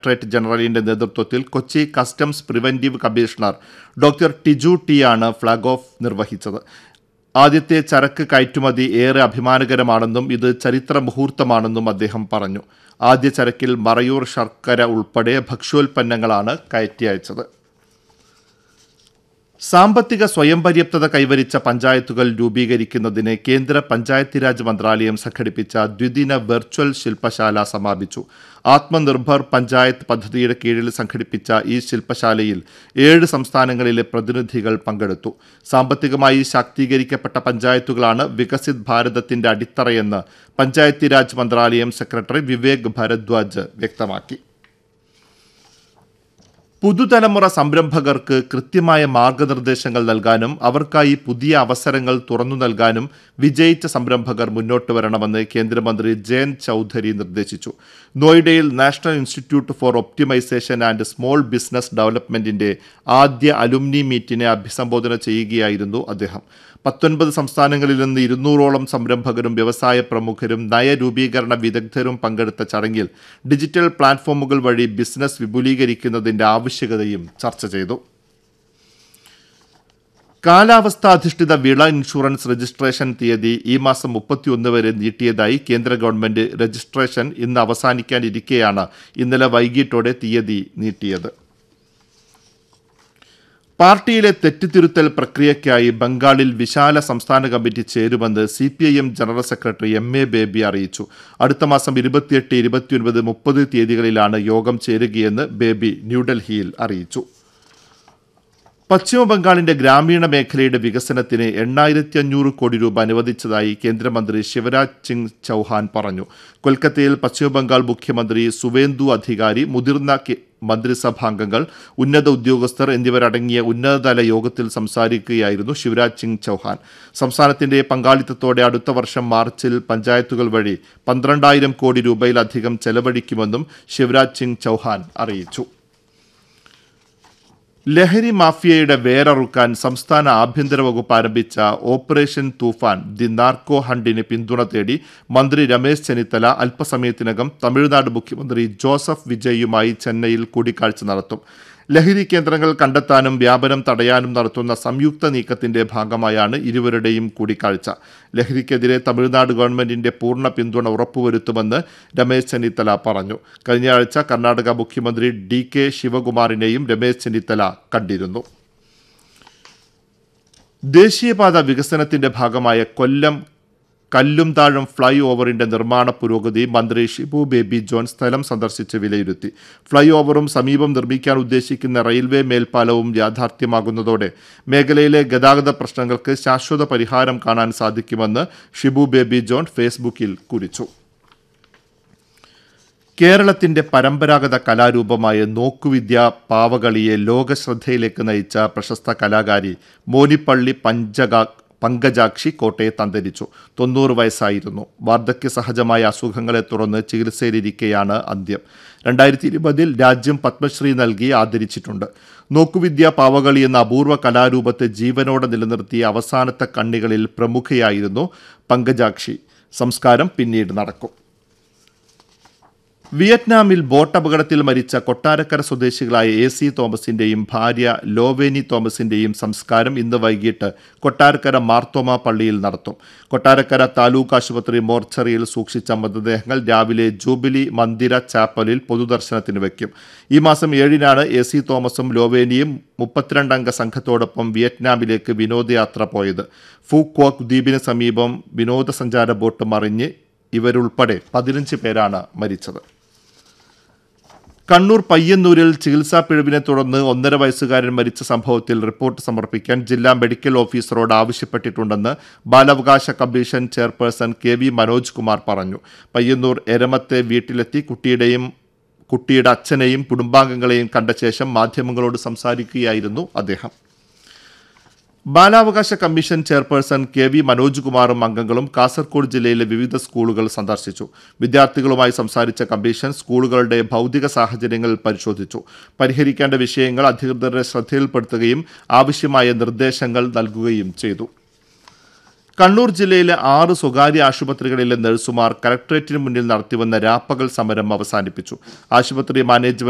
directorate ജനറലിന്റെ നേതൃത്വത്തിൽ Kochi customs preventive commissioner doctor Tiju T ആണ് ഫ്ളാഗ് ഓഫ് നിർവഹിച്ചത് ആദ്യത്തെ ചരക്ക് കയറ്റുമതി ഏറെ അഭിമാനകരമാണെന്നും ഇത് ചരിത്ര മുഹൂർത്തമാണെന്നും അദ്ദേഹം പറഞ്ഞു ആദ്യ ചരക്കിൽ മറയൂർ ശർക്കര ഉൾപ്പെടെ ഭക്ഷ്യോൽപ്പന്നങ്ങളാണ് കയറ്റി അയച്ചത് സാമ്പത്തിക സ്വയം പര്യാപ്തത കൈവരിച്ച പഞ്ചായത്തുകൾ രൂപീകരിക്കുന്നതിന് കേന്ദ്ര പഞ്ചായത്തി രാജ് മന്ത്രാലയം സംഘടിപ്പിച്ച ദ്വിദിന വെർച്വൽ ശില്പശാല സമാപിച്ചു ആത്മനിർഭർ പഞ്ചായത്ത് പദ്ധതിയുടെ കീഴിൽ സംഘടിപ്പിച്ച ഈ ശില്പശാലയിൽ ഏഴ് സംസ്ഥാനങ്ങളിലെ പ്രതിനിധികൾ പങ്കെടുത്തു സാമ്പത്തികമായി ശാക്തീകരിക്കപ്പെട്ട പഞ്ചായത്തുകളാണ് വികസിത് ഭാരതത്തിന്റെ അടിത്തറയെന്ന് പഞ്ചായത്തി രാജ് മന്ത്രാലയം സെക്രട്ടറി വിവേക് ഭരദ്വാജ് വ്യക്തമാക്കി പുതുതലമുറ സംരംഭകർക്ക് കൃത്യമായ മാർഗനിർദ്ദേശങ്ങൾ നൽകാനും അവർക്കായി പുതിയ അവസരങ്ങൾ തുറന്നു നൽകാനും വിജയിച്ച സംരംഭകർ മുന്നോട്ട് വരണമെന്ന് കേന്ദ്രമന്ത്രി ജയന്ത് ചൌധരി നിർദ്ദേശിച്ചു നോയിഡയിൽ national institute for optimisation and small business ഡെവലപ്മെന്റിന്റെ ആദ്യ അലുമിനി മീറ്റിനെ അഭിസംബോധന ചെയ്യുകയായിരുന്നു അദ്ദേഹം പത്തൊൻപത് സംസ്ഥാനങ്ങളിൽ നിന്ന് ഇരുന്നൂറോളം സംരംഭകരും വ്യവസായ പ്രമുഖരും നയരൂപീകരണ വിദഗ്ധരും പങ്കെടുത്ത ചടങ്ങിൽ ഡിജിറ്റൽ പ്ലാറ്റ്ഫോമുകൾ വഴി ബിസിനസ് വിപുലീകരിക്കുന്നതിന്റെ ആവശ്യകതയും ചർച്ച ചെയ്തു കാലാവസ്ഥാധിഷ്ഠിത വിള ഇൻഷുറൻസ് രജിസ്ട്രേഷൻ തീയതി ഈ മാസം മുപ്പത്തിയൊന്ന് വരെ നീട്ടിയതായി കേന്ദ്ര ഗവൺമെന്റ് രജിസ്ട്രേഷൻ ഇന്ന് അവസാനിക്കാനിരിക്കെയാണ് ഇന്നലെ വൈകിട്ടോടെ തീയതി നീട്ടിയത് പാർട്ടിയിലെ തെറ്റിത്തിരുത്തൽ പ്രക്രിയയ്ക്കായി ബംഗാളിൽ വിശാല സംസ്ഥാന കമ്മിറ്റി ചേരുമെന്ന് C P I M general secretary M A Baby അറിയിച്ചു അടുത്ത മാസം ഇരുപത്തിയെട്ട് ഇരുപത്തിയൊൻപത് മുപ്പത് തീയതികളിലാണ് യോഗം ചേരുകയെന്ന് ബേബി ന്യൂഡൽഹിയിൽ അറിയിച്ചു പശ്ചിമ ബംഗാളിന്റെ ഗ്രാമീണ മേഖലയുടെ വികസനത്തിന് എണ്ണായിരത്തി അഞ്ഞൂറ് കോടി രൂപ അനുവദിച്ചതായി കേന്ദ്രമന്ത്രി ശിവരാജ് സിംഗ് ചൌഹാൻ പറഞ്ഞു കൊൽക്കത്തയിൽ പശ്ചിമ ബംഗാൾ മുഖ്യമന്ത്രി സുവേന്ദു അധികാരി മുതിർന്ന കെ- മന്ത്രിസഭാംഗങ്ങൾ ഉന്നത ഉദ്യോഗസ്ഥർ എന്നിവരടങ്ങിയ ഉന്നതതല യോഗത്തിൽ സംസാരിക്കുകയായിരുന്നു ശിവരാജ് സിംഗ് ചൌഹാൻ സംസ്ഥാനത്തിന്റെ പങ്കാളിത്തത്തോടെ അടുത്ത വർഷം മാർച്ചിൽ പഞ്ചായത്തുകൾ വഴി പന്ത്രണ്ടായിരം കോടി രൂപയിലധികം ചെലവഴിക്കുമെന്നും ശിവരാജ് സിംഗ് ചൌഹാൻ അറിയിച്ചു ലഹരി മാഫിയയുടെ വേരറുക്കാൻ സംസ്ഥാന ആഭ്യന്തര വകുപ്പ് ആരംഭിച്ച ഓപ്പറേഷൻ തൂഫാൻ ദി നാർക്കോ ഹണ്ടിന് പിന്തുണ തേടി മന്ത്രി രമേശ് ചെന്നിത്തല അല്പസമയത്തിനകം തമിഴ്നാട് മുഖ്യമന്ത്രി ജോസഫ് വിജയുമായി ചെന്നൈയിൽ കൂടിക്കാഴ്ച നടത്തും ലഹരി കേന്ദ്രങ്ങൾ കണ്ടെത്താനും വ്യാപനം തടയാനും നടത്തുന്ന സംയുക്ത നീക്കത്തിന്റെ ഭാഗമായാണ് ഇരുവരുടെയും കൂടിക്കാഴ്ച ലഹരിക്കെതിരെ തമിഴ്നാട് ഗവൺമെന്റിന്റെ പൂർണ്ണ പിന്തുണ ഉറപ്പുവരുത്തുമെന്ന് രമേശ് ചെന്നിത്തല പറഞ്ഞു കഴിഞ്ഞ ആഴ്ച കർണാടക മുഖ്യമന്ത്രി ഡി കെ ശിവകുമാറിനെയും രമേശ് ചെന്നിത്തല കണ്ടിരുന്നു ദേശീയപാത വികസനത്തിന്റെ ഭാഗമായ കൊല്ലം കല്ലുംതാഴം ഫ്ലൈ ഓവറിന്റെ നിർമ്മാണ പുരോഗതി മന്ത്രി ഷിബു ബേബി ജോൺ സ്ഥലം സന്ദർശിച്ച് വിലയിരുത്തി ഫ്ലൈ ഓവറും സമീപം നിർമ്മിക്കാൻ ഉദ്ദേശിക്കുന്ന റെയിൽവേ മേൽപ്പാലവും യാഥാർത്ഥ്യമാകുന്നതോടെ മേഖലയിലെ ഗതാഗത പ്രശ്നങ്ങൾക്ക് ശാശ്വത പരിഹാരം കാണാൻ സാധിക്കുമെന്ന് ഷിബു ബേബി ജോൺ ഫേസ്ബുക്കിൽ കുറിച്ചു കേരളത്തിന്റെ പരമ്പരാഗത കലാരൂപമായ നോക്കുവിദ്യ പാവകളിയെ ലോകശ്രദ്ധയിലേക്ക് നയിച്ച പ്രശസ്ത കലാകാരി മോനിപ്പള്ളി പഞ്ചക പങ്കജാക്ഷി കോട്ടയത്ത് അന്തരിച്ചു തൊണ്ണൂറ് വയസ്സായിരുന്നു വാർദ്ധക്യ സഹജമായ അസുഖങ്ങളെ തുടർന്ന് ചികിത്സയിലിരിക്കെയാണ് അന്ത്യം രണ്ടായിരത്തി ഇരുപതിൽ രാജ്യം പത്മശ്രീ നൽകി ആദരിച്ചിട്ടുണ്ട് നോക്കുവിദ്യ പാവകളി എന്ന അപൂർവ കലാരൂപത്തെ ജീവനോടെ നിലനിർത്തിയ അവസാനത്തെ കണ്ണികളിൽ പ്രമുഖയായിരുന്നു പങ്കജാക്ഷി സംസ്കാരം പിന്നീട് നടക്കും വിയറ്റ്നാമിൽ ബോട്ട് അപകടത്തിൽ മരിച്ച കൊട്ടാരക്കര സ്വദേശികളായ എ സി തോമസിന്റെയും ഭാര്യ ലോവേനി തോമസിന്റെയും സംസ്കാരം ഇന്ന് വൈകിട്ട് കൊട്ടാരക്കര മാർത്തോമ പള്ളിയിൽ നടത്തും കൊട്ടാരക്കര താലൂക്ക് ആശുപത്രി മോർച്ചറിയിൽ സൂക്ഷിച്ച മൃതദേഹങ്ങൾ രാവിലെ ജൂബിലി മന്ദിര ചാപ്പലിൽ പൊതുദർശനത്തിന് വയ്ക്കും ഈ മാസം ഏഴിനാണ് എ സി തോമസും ലോവേനിയും മുപ്പത്തിരണ്ടംഗ സംഘത്തോടൊപ്പം വിയറ്റ്നാമിലേക്ക് വിനോദയാത്ര പോയത് ഫൂക്വാക് ദ്വീപിന് സമീപം വിനോദസഞ്ചാര ബോട്ട് മറിഞ്ഞ് ഇവരുൾപ്പെടെ പതിനഞ്ച് പേരാണ് മരിച്ചത് കണ്ണൂർ പയ്യന്നൂരിൽ ചികിത്സാ പിഴവിനെ തുടർന്ന് ഒന്നര വയസ്സുകാരൻ മരിച്ച സംഭവത്തിൽ റിപ്പോർട്ട് സമർപ്പിക്കാൻ ജില്ലാ മെഡിക്കൽ ഓഫീസറോട് ആവശ്യപ്പെട്ടിട്ടുണ്ടെന്ന് ബാലാവകാശ commission chairperson K V Manoj Kumar പറഞ്ഞു പയ്യന്നൂർ എരമത്തെ വീട്ടിലെത്തി കുട്ടിയുടെയും കുട്ടിയുടെ അച്ഛനെയും കുടുംബാംഗങ്ങളെയും കണ്ട ശേഷം മാധ്യമങ്ങളോട് സംസാരിക്കുകയായിരുന്നു അദ്ദേഹം ബാലാവകാശ commission chairperson K V Manoj കുമാറും അംഗങ്ങളും കാസർഗോഡ് ജില്ലയിലെ വിവിധ സ്കൂളുകൾ സന്ദർശിച്ചു വിദ്യാർത്ഥികളുമായി സംസാരിച്ച കമ്മീഷൻ സ്കൂളുകളുടെ ഭൗതിക സാഹചര്യങ്ങൾ പരിശോധിച്ചു പരിഹരിക്കേണ്ട വിഷയങ്ങൾ അധികൃതരുടെ ശ്രദ്ധയിൽപ്പെടുത്തുകയും ആവശ്യമായ നിർദ്ദേശങ്ങൾ നൽകുകയും ചെയ്തു കണ്ണൂർ ജില്ലയിലെ ആറ് സ്വകാര്യ ആശുപത്രികളിലെ നഴ്സുമാർ കലക്ടറേറ്റിന് മുന്നിൽ നടത്തിവന്ന രാപ്പകൽ സമരം അവസാനിപ്പിച്ചു ആശുപത്രി മാനേജ്മെന്റ്